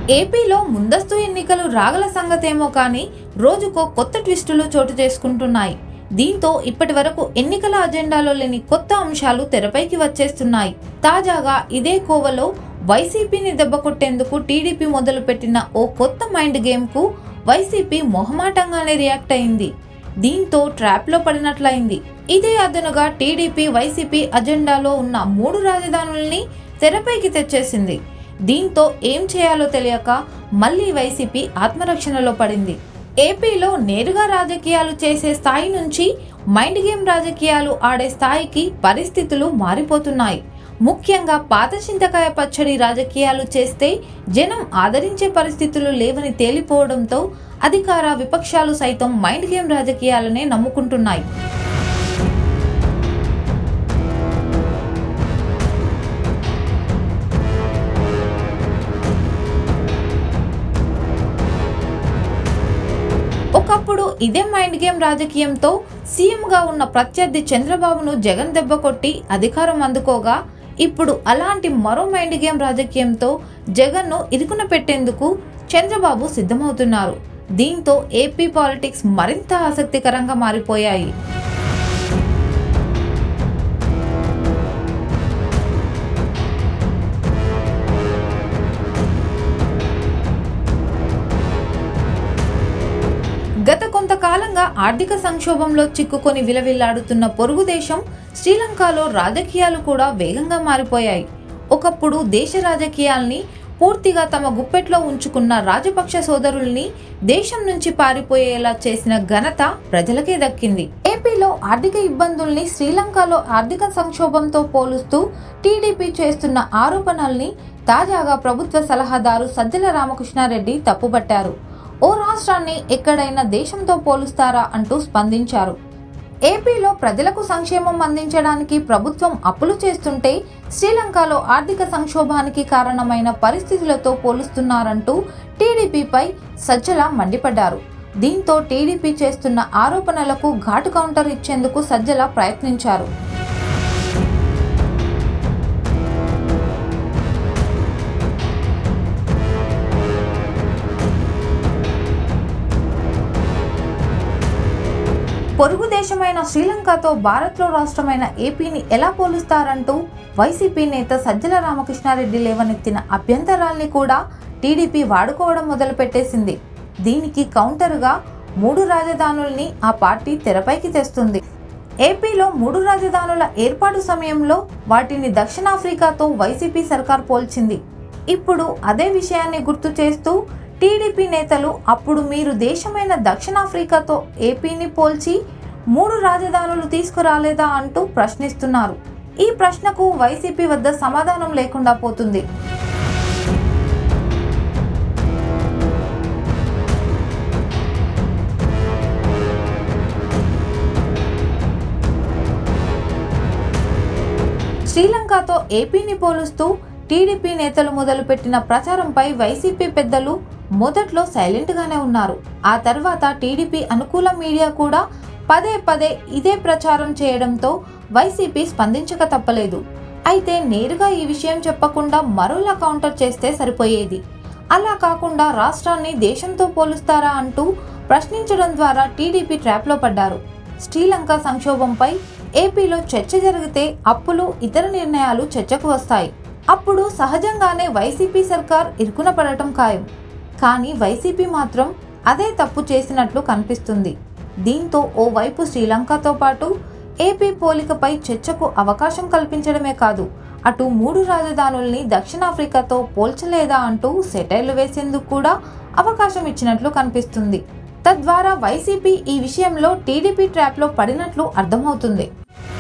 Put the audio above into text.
ఏపీలో ముందస్తు ఎన్నికలు రాగల సంగతేమో కానీ రోజుకో కొత్త ట్విస్టులు చోటు చేసుకుంటున్నాయి దీంతో ఇప్పటి వరకు ఎన్నికల అజెండాలో లేని కొత్త అంశాలు తెరపైకి వచ్చేస్తున్నాయి తాజాగా ఇదే కోవలో వైసీపీని దెబ్బకొట్టేందుకు టీడీపీ మొదలుపెట్టిన ఓ కొత్త మైండ్ గేమ్కు వైసీపీ మొహమాటంగానే రియాక్ట్ అయింది దీంతో ట్రాప్లో పడినట్లయింది ఇదే అదనుగా టీడీపీ వైసీపీ అజెండాలో ఉన్న మూడు రాజధానుల్ని తెరపైకి తెచ్చేసింది దీంతో ఏం చేయాలో తెలియక మళ్ళీ వైసీపీ ఆత్మరక్షణలో పడింది ఏపీలో నేరుగా రాజకీయాలు చేసే స్థాయి నుంచి మైండ్ గేమ్ రాజకీయాలు ఆడే స్థాయికి పరిస్థితులు మారిపోతున్నాయి ముఖ్యంగా పాత చింతకాయ పచ్చడి రాజకీయాలు చేస్తే జనం ఆదరించే పరిస్థితులు లేవని తేలిపోవడంతో అధికార విపక్షాలు సైతం మైండ్ గేమ్ రాజకీయాలనే నమ్ముకుంటున్నాయి ఒకప్పుడు ఇదే మైండ్ గేమ్ రాజకీయంతో సీఎంగా ఉన్న ప్రత్యర్థి చంద్రబాబును జగన్ దెబ్బ కొట్టి అధికారం అందుకోగా ఇప్పుడు అలాంటి మరో మైండ్ గేమ్ రాజకీయంతో జగన్ను ఇరుకున పెట్టేందుకు చంద్రబాబు సిద్ధమవుతున్నారు దీంతో ఏపీ పాలిటిక్స్ మరింత ఆసక్తికరంగా మారిపోయాయి గత కొంతకాలంగా ఆర్థిక సంక్షోభంలో చిక్కుకొని విలవిల్లాడుతున్న పొరుగు దేశం శ్రీలంకలో రాజకీయాలు కూడా వేగంగా మారిపోయాయి ఒకప్పుడు దేశ రాజకీయాల్ని పూర్తిగా తమ గుప్పెట్లో ఉంచుకున్న రాజపక్ష సోదరుల్ని దేశం నుంచి పారిపోయేలా చేసిన ఘనత ప్రజలకే దక్కింది ఏపీలో ఆర్థిక ఇబ్బందుల్ని శ్రీలంకలో ఆర్థిక సంక్షోభంతో పోలుస్తూ టీడీపీ చేస్తున్న ఆరోపణల్ని తాజాగా ప్రభుత్వ సలహాదారు సజ్జల రామకృష్ణారెడ్డి తప్పుపట్టారు ఓ రాష్ట్రాన్ని ఎక్కడైనా దేశంతో పోలుస్తారా అంటూ స్పందించారు ఏపీలో ప్రజలకు సంక్షేమం అందించడానికి ప్రభుత్వం అప్పులు చేస్తుంటే శ్రీలంకలో ఆర్థిక సంక్షోభానికి కారణమైన పరిస్థితులతో పోలుస్తున్నారంటూ టీడీపీపై సజ్జల మండిపడ్డారు దీంతో టీడీపీ చేస్తున్న ఆరోపణలకు ఘాటు కౌంటర్ ఇచ్చేందుకు సజ్జల ప్రయత్నించారు పొరుగు దేశమైన శ్రీలంకతో భారత్లో రాష్ట్రమైన ఏపీని ఎలా పోలుస్తారంటూ వైసీపీ నేత సజ్జల రామకృష్ణారెడ్డి లేవనెత్తిన అభ్యంతరాల్ని కూడా టీడీపీ వాడుకోవడం మొదలుపెట్టేసింది దీనికి కౌంటర్గా మూడు రాజధానుల్ని ఆ పార్టీ తెరపైకి తెస్తుంది ఏపీలో మూడు రాజధానుల ఏర్పాటు సమయంలో వాటిని దక్షిణాఫ్రికాతో వైసీపీ సర్కార్ పోల్చింది ఇప్పుడు అదే విషయాన్ని గుర్తు చేస్తూ టీడీపీ నేతలు అప్పుడు మీరు దేశమైన దక్షిణాఫ్రికాతో ఏపీని పోల్చి మూడు రాజధానులు తీసుకురాలేదా అంటూ ప్రశ్నిస్తున్నారు ఈ ప్రశ్నకు వైసీపీ వద్ద సమాధానం లేకుండా పోతుంది శ్రీలంకతో ఏపీని పోలుస్తూ టీడీపీ నేతలు మొదలుపెట్టిన ప్రచారంపై వైసీపీ పెద్దలు మొదట్లో సైలెంట్గానే ఉన్నారు ఆ తర్వాత టీడీపీ అనుకూల మీడియా కూడా పదే పదే ఇదే ప్రచారం చేయడంతో వైసీపీ స్పందించక తప్పలేదు అయితే నేరుగా ఈ విషయం చెప్పకుండా మరోలా కౌంటర్ చేస్తే సరిపోయేది అలా కాకుండా రాష్ట్రాన్ని దేశంతో పోలుస్తారా అంటూ ప్రశ్నించడం ద్వారా టీడీపీ ట్రాప్లో పడ్డారు శ్రీలంక సంక్షోభంపై ఏపీలో చర్చ జరిగితే అప్పులు ఇతర నిర్ణయాలు చర్చకు వస్తాయి అప్పుడు సహజంగానే వైసీపీ సర్కార్ ఇరుకున పడటం ఖాయం కానీ వైసీపీ మాత్రం అదే తప్పు చేసినట్లు కనిపిస్తుంది దీంతో ఓవైపు శ్రీలంకతో పాటు ఏపీ పోలికపై చర్చకు అవకాశం కల్పించడమే కాదు అటు మూడు రాజధానుల్ని దక్షిణాఫ్రికాతో పోల్చలేదా అంటూ సెటైర్లు వేసేందుకు కూడా అవకాశం ఇచ్చినట్లు కనిపిస్తుంది తద్వారా వైసీపీ ఈ విషయంలో టీడీపీ ట్రాప్లో పడినట్లు అర్థమవుతుంది